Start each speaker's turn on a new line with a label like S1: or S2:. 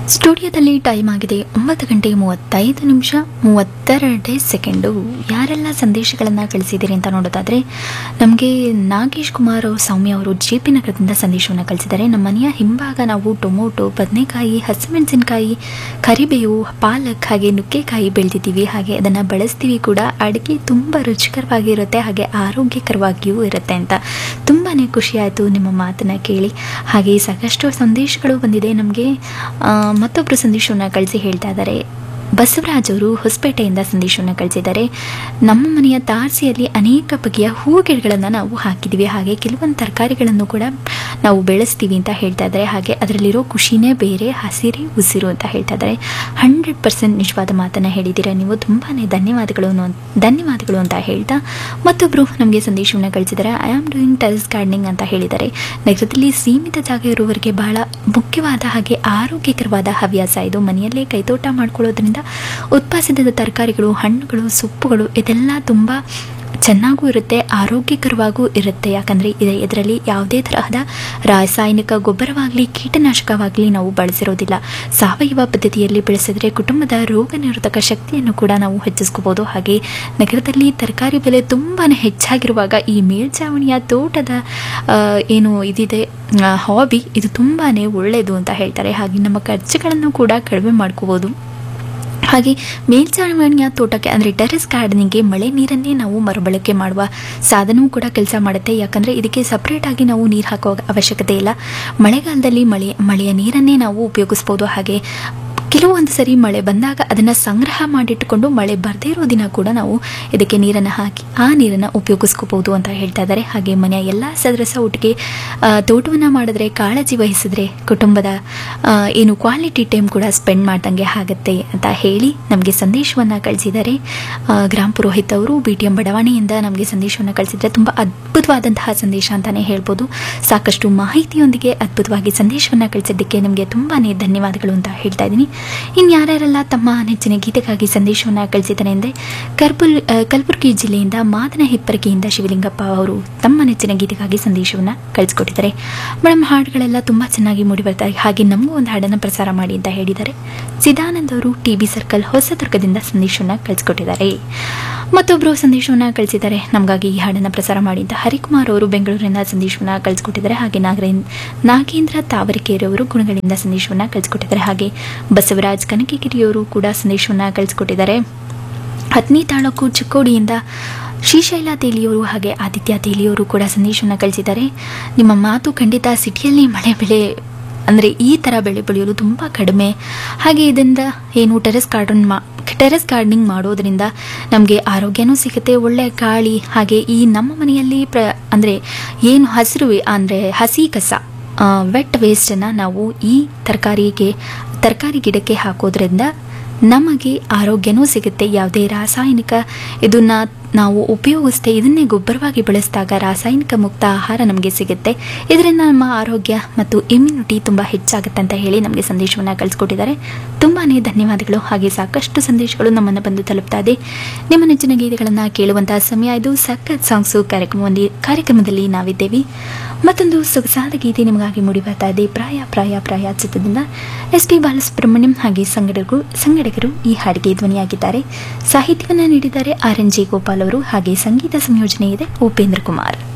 S1: ಸ್ಟುಡಿಯೋದಲ್ಲಿ ಟೈಮ್ ಆಗಿದೆ ಒಂಬತ್ತು ಗಂಟೆ ಮೂವತ್ತೈದು ನಿಮಿಷ ಮೂವತ್ತೆರಡೇ ಸೆಕೆಂಡು ಯಾರೆಲ್ಲ ಸಂದೇಶಗಳನ್ನು ಕಳಿಸಿದ್ದೀರಿ ಅಂತ ನೋಡೋದಾದರೆ ನಮಗೆ ನಾಗೇಶ್ ಕುಮಾರ್ ಸೌಮ್ಯ ಅವರು ಜೆ ಪಿ ನಗರದಿಂದ ಸಂದೇಶವನ್ನು ಕಳಿಸಿದ್ದಾರೆ ನಮ್ಮ ಮನೆಯ ಹಿಂಭಾಗ ನಾವು ಟೊಮೊಟೊ ಬದನೆಕಾಯಿ ಹಸಿಮೆಣಸಿನಕಾಯಿ ಕರಿಬೇವು ಪಾಲಕ್ ಹಾಗೆ ನುಗ್ಗೆಕಾಯಿ ಬೆಳೆದಿದ್ದೀವಿ ಹಾಗೆ ಅದನ್ನು ಬಳಸ್ತೀವಿ ಕೂಡ ಅಡುಗೆ ತುಂಬ ರುಚಿಕರವಾಗಿರುತ್ತೆ ಹಾಗೆ ಆರೋಗ್ಯಕರವಾಗಿಯೂ ಇರುತ್ತೆ ಅಂತ ತುಂಬಾ ಖುಷಿಯಾಯಿತು ನಿಮ್ಮ ಮಾತನ್ನು ಕೇಳಿ ಹಾಗೆ ಸಾಕಷ್ಟು ಸಂದೇಶಗಳು ಬಂದಿದೆ ನಮಗೆ ಮತ್ತೊಬ್ಬರು ಸಂದೇಶವನ್ನು ಕಳಿಸಿ ಹೇಳ್ತಾ ಇದ್ದಾರೆ ಬಸವರಾಜ್ ಅವರು ಹೊಸಪೇಟೆಯಿಂದ ಸಂದೇಶವನ್ನು ಕಳಿಸಿದ್ದಾರೆ ನಮ್ಮ ಮನೆಯ ತಾರಸಿಯಲ್ಲಿ ಅನೇಕ ಬಗೆಯ ಹೂ ಗಿಡಗಳನ್ನು ನಾವು ಹಾಕಿದ್ದೀವಿ ಹಾಗೆ ಕೆಲವೊಂದು ತರಕಾರಿಗಳನ್ನು ಕೂಡ ನಾವು ಬೆಳೆಸ್ತೀವಿ ಅಂತ ಹೇಳ್ತಾ ಇದ್ದಾರೆ ಹಾಗೆ ಅದರಲ್ಲಿರೋ ಖುಷಿನೇ ಬೇರೆ ಹಸಿರೇ ಉಸಿರು ಅಂತ ಹೇಳ್ತಾ ಇದ್ದಾರೆ ಹಂಡ್ರೆಡ್ ಪರ್ಸೆಂಟ್ ನಿಜವಾದ ಮಾತನ್ನು ಹೇಳಿದ್ದೀರಾ ನೀವು ತುಂಬಾ ಧನ್ಯವಾದಗಳು ಅನ್ನೋ- ಧನ್ಯವಾದಗಳು ಅಂತ ಹೇಳ್ತಾ ಮತ್ತೊಬ್ಬರು ನಮಗೆ ಸಂದೇಶವನ್ನು ಕಳಿಸಿದ್ದಾರೆ I am doing terrace gardening ಅಂತ ಹೇಳಿದ್ದಾರೆ ನಗರದಲ್ಲಿ ಸೀಮಿತ ಜಾಗ ಇರುವವರಿಗೆ ಬಹಳ ಮುಖ್ಯವಾದ ಹಾಗೆ ಆರೋಗ್ಯಕರವಾದ ಹವ್ಯಾಸ ಇದು ಮನೆಯಲ್ಲೇ ಕೈತೋಟ ಮಾಡ್ಕೊಳ್ಳೋದ್ರಿಂದ ಉತ್ಪಾದಿಸಿದ ತರಕಾರಿಗಳು ಹಣ್ಣುಗಳು ಸೊಪ್ಪುಗಳು ಇದೆಲ್ಲ ತುಂಬ ಚೆನ್ನಾಗೂ ಇರುತ್ತೆ ಆರೋಗ್ಯಕರವಾಗೂ ಇರುತ್ತೆ ಯಾಕಂದರೆ ಇದರಲ್ಲಿ ಯಾವುದೇ ತರಹದ ರಾಸಾಯನಿಕ ಗೊಬ್ಬರವಾಗಲಿ ಕೀಟನಾಶಕವಾಗಲಿ ನಾವು ಬಳಸಿರೋದಿಲ್ಲ ಸಾವಯವ ಪದ್ಧತಿಯಲ್ಲಿ ಬೆಳೆಸಿದ್ರೆ ಕುಟುಂಬದ ರೋಗ ನಿರೋಧಕ ಶಕ್ತಿಯನ್ನು ಕೂಡ ನಾವು ಹೆಚ್ಚಿಸ್ಕೋಬೋದು ಹಾಗೆ ನಗರದಲ್ಲಿ ತರಕಾರಿ ಬೆಲೆ ತುಂಬಾ ಹೆಚ್ಚಾಗಿರುವಾಗ ಈ ಮೇಲ್ಛಾವಣಿಯ ತೋಟದ ಆ, ಏನು ಇದಿದೆ ಹಾಬಿ ಇದು ತುಂಬಾ ಒಳ್ಳೆಯದು ಅಂತ ಹೇಳ್ತಾರೆ ಹಾಗೆ ನಮ್ಮ ಖರ್ಚುಗಳನ್ನು ಕೂಡ ಕಡಿಮೆ ಮಾಡ್ಕೋಬೋದು ಹಾಗೆ ಮೇಲ್ಚಾವಣಿಯ ತೋಟಕ್ಕೆ ಅಂದರೆ ಟೆರೆಸ್ ಗಾರ್ಡನಿಂಗ್ಗೆ ಮಳೆ ನೀರನ್ನೇ ನಾವು ಮರುಬಳಕೆ ಮಾಡುವ ಸಾಧನವೂ ಕೂಡ ಕೆಲಸ ಮಾಡುತ್ತೆ ಯಾಕಂದರೆ ಇದಕ್ಕೆ ಸಪ್ರೇಟಾಗಿ ನಾವು ನೀರು ಹಾಕೋ ಅವಶ್ಯಕತೆ ಇಲ್ಲ ಮಳೆಗಾಲದಲ್ಲಿ ಮಳೆ ಮಳೆಯ ನೀರನ್ನೇ ನಾವು ಉಪಯೋಗಿಸ್ಬೋದು ಹಾಗೆ ಕೆಲವೊಂದು ಸರಿ ಮಳೆ ಬಂದಾಗ ಅದನ್ನು ಸಂಗ್ರಹ ಮಾಡಿಟ್ಟುಕೊಂಡು ಮಳೆ ಬರದೇ ಇರೋ ದಿನ ಕೂಡ ನಾವು ಇದಕ್ಕೆ ನೀರನ್ನು ಹಾಕಿ ಆ ನೀರನ್ನು ಉಪಯೋಗಿಸ್ಕೋಬಹುದು ಅಂತ ಹೇಳ್ತಾ ಇದ್ದಾರೆ ಹಾಗೆ ಮನೆಯ ಎಲ್ಲ ಸದಸ್ಯ ಒಟ್ಟಿಗೆ ತೋಟವನ್ನು ಮಾಡಿದ್ರೆ ಕಾಳಜಿ ವಹಿಸಿದ್ರೆ ಕುಟುಂಬದ ಆ, ಏನು ಕ್ವಾಲಿಟಿ ಟೈಮ್ ಕೂಡ ಸ್ಪೆಂಡ್ ಮಾಡ್ದಂಗೆ ಆಗುತ್ತೆ ಅಂತ ಹೇಳಿ ನಮಗೆ ಸಂದೇಶವನ್ನು ಕಳಿಸಿದ್ದಾರೆ ಆ, ಗ್ರಾಮ ಪುರೋಹಿತ್ ಅವರು ಬಿ ಟಿ ಎಂ ಬಡಾವಣೆಯಿಂದ ನಮಗೆ ಸಂದೇಶವನ್ನು ಕಳಿಸಿದ್ರೆ ತುಂಬ ಅದ್ಭುತವಾದಂತಹ ಸಂದೇಶ ಅಂತಲೇ ಹೇಳ್ಬೋದು ಸಾಕಷ್ಟು ಮಾಹಿತಿಯೊಂದಿಗೆ ಅದ್ಭುತವಾಗಿ ಸಂದೇಶವನ್ನು ಕಳಿಸಿದ್ದಕ್ಕೆ ನಿಮಗೆ ತುಂಬಾ ಧನ್ಯವಾದಗಳು ಅಂತ ಹೇಳ್ತಾ ಇದ್ದೀನಿ ಇನ್ನು ಯಾರ್ಯಾರೆಲ್ಲ ತಮ್ಮ ನೆಚ್ಚಿನ ಗೀತೆಗಾಗಿ ಸಂದೇಶವನ್ನು ಕಳಿಸಿದ್ದಾರೆ ಅಂದರೆ ಕರ್ಬುಲ್ ಆ, ಕಲಬುರಗಿ ಜಿಲ್ಲೆಯಿಂದ ಮಾದನ ಹಿಪ್ಪರಗಿಯಿಂದ ಶಿವಲಿಂಗಪ್ಪ ಅವರು ತಮ್ಮ ನೆಚ್ಚಿನ ಗೀತೆಗಾಗಿ ಸಂದೇಶವನ್ನು ಕಳಿಸ್ಕೊಟ್ಟಿದ್ದಾರೆ ಮೇಡಮ್ ಹಾಡುಗಳೆಲ್ಲ ತುಂಬ ಚೆನ್ನಾಗಿ ಮೂಡಿ ಬರ್ತಾರೆ ಹಾಗೆ ನಮಗೂ ಒಂದು ಹಾಡನ್ನು ಪ್ರಸಾರ ಮಾಡಿ ಅಂತ ಹೇಳಿದ್ದಾರೆ ಸಿದಾನಂದ್ ಅವರು ಟಿ ಬಿ ಸರ್ಕಲ್ ಹೊಸದುರ್ಗದಿಂದ ಸಂದೇಶವನ್ನು ಕಳಿಸ್ಕೊಟ್ಟಿದ್ದಾರೆ ಮತ್ತೊಬ್ಬರು ಸಂದೇಶವನ್ನು ಕಳಿಸಿದ್ದಾರೆ ನಮಗಾಗಿ ಈ ಹಾಡನ್ನು ಪ್ರಸಾರ ಮಾಡಿ ಅಂತ ಹರಿಕುಮಾರ್ ಅವರು ಬೆಂಗಳೂರಿನ ಸಂದೇಶವನ್ನು ಕಳಿಸ್ಕೊಟ್ಟಿದ್ದಾರೆ ಹಾಗೆ ನಾಗರೇನ್ ನಾಗೇಂದ್ರ ತಾವರಿಕೆರೆಯವರು ಗುಣಗಳಿಂದ ಸಂದೇಶವನ್ನು ಕಳಿಸ್ಕೊಟ್ಟಿದ್ದಾರೆ ಹಾಗೆ ಬಸವರಾಜ್ ಕನಕಗಿರಿಯವರು ಕೂಡ ಸಂದೇಶವನ್ನು ಕಳಿಸ್ಕೊಟ್ಟಿದ್ದಾರೆ ಹತ್ನಿ ತಾಲೂಕು ಚಿಕ್ಕೋಡಿಯಿಂದ ಶ್ರೀಶೈಲ ತೇಲಿಯವರು ಹಾಗೆ ಆದಿತ್ಯ ತೇಲಿಯವರು ಕೂಡ ಸಂದೇಶವನ್ನು ಕಳಿಸಿದ್ದಾರೆ ನಿಮ್ಮ ಮಾತು ಖಂಡಿತ ಸಿಟಿಯಲ್ಲಿ ಮಳೆ ಬೆಳೆ ಅಂದರೆ ಈ ಥರ ಬೆಳೆ ಬೆಳೆಯೋದು ತುಂಬ ಕಡಿಮೆ ಹಾಗೆ ಇದರಿಂದ ಏನು ಟೆರೆಸ್ ಗಾರ್ಡನ್ ಮಾ ಟೆರೆಸ್ ಗಾರ್ಡನಿಂಗ್ ಮಾಡೋದ್ರಿಂದ ನಮಗೆ ಆರೋಗ್ಯನೂ ಸಿಗುತ್ತೆ ಒಳ್ಳೆಯ ಗಾಳಿ ಹಾಗೆ ಈ ನಮ್ಮ ಮನೆಯಲ್ಲಿ ಪ್ರ ಅಂದರೆ ಏನು ಹಸಿರು ಅಂದರೆ ಹಸಿ ಕಸ ವೆಟ್ ವೇಸ್ಟನ್ನು ನಾವು ಈ ತರಕಾರಿಗೆ ತರಕಾರಿ ಗಿಡಕ್ಕೆ ಹಾಕೋದ್ರಿಂದ ನಮಗೆ ಆರೋಗ್ಯನೂ ಸಿಗುತ್ತೆ ಯಾವುದೇ ರಾಸಾಯನಿಕ ಇದನ್ನ ನಾವು ಉಪಯೋಗಿಸ್ತೇ ಇದನ್ನೇ ಗೊಬ್ಬರವಾಗಿ ಬಳಸಿದಾಗ ರಾಸಾಯನಿಕ ಮುಕ್ತ ಆಹಾರ ನಮಗೆ ಸಿಗುತ್ತೆ ಇದರಿಂದ ನಮ್ಮ ಆರೋಗ್ಯ ಮತ್ತು ಇಮ್ಯುನಿಟಿ ತುಂಬ ಹೆಚ್ಚಾಗುತ್ತೆ ಅಂತ ಹೇಳಿ ನಮಗೆ ಸಂದೇಶವನ್ನು ಕಳಿಸ್ಕೊಟ್ಟಿದ್ದಾರೆ ತುಂಬಾ ಧನ್ಯವಾದಗಳು ಹಾಗೆ ಸಾಕಷ್ಟು ಸಂದೇಶಗಳು ನಮ್ಮನ್ನು ಬಂದು ತಲುಪ್ತಾ ಇದೆ ನಿಮ್ಮ ನೆಚ್ಚಿನ ಗೀತೆಗಳನ್ನು ಕೇಳುವಂತಹ ಸಮಯ ಇದು ಸಖತ್ ಸಾಂಗ್ಸು ಕಾರ್ಯಕ್ರಮದಲ್ಲಿ ಕಾರ್ಯಕ್ರಮದಲ್ಲಿ ನಾವಿದ್ದೇವೆ ಮತ್ತೊಂದು ಸೊಗಸಾದ ಗೀತೆ ನಿಮಗಾಗಿ ಮೂಡಿ ಬರ್ತಾ ಇದೆ ಪ್ರಾಯ ಪ್ರಾಯ ಪ್ರಾಯ ಚಿತ್ರದಿಂದ ಎಸ್ ಪಿ ಬಾಲಸುಬ್ರಹ್ಮಣ್ಯಂ ಹಾಗೆ ಸಂಗಡರು ಸಂಗಡಗರು ಈ ಹಾಡಿಗೆ ಧ್ವನಿಯಾಗಿದ್ದಾರೆ ಸಾಹಿತ್ಯವನ್ನು ನೀಡಿದ್ದಾರೆ ಆರ್ ಎನ್ ಜಿ ಗೋಪಾಲ್ ಅವರು ಹಾಗೆ ಸಂಗೀತ ಸಂಯೋಜನೆ ಇದೆ ಉಪೇಂದ್ರ ಕುಮಾರ್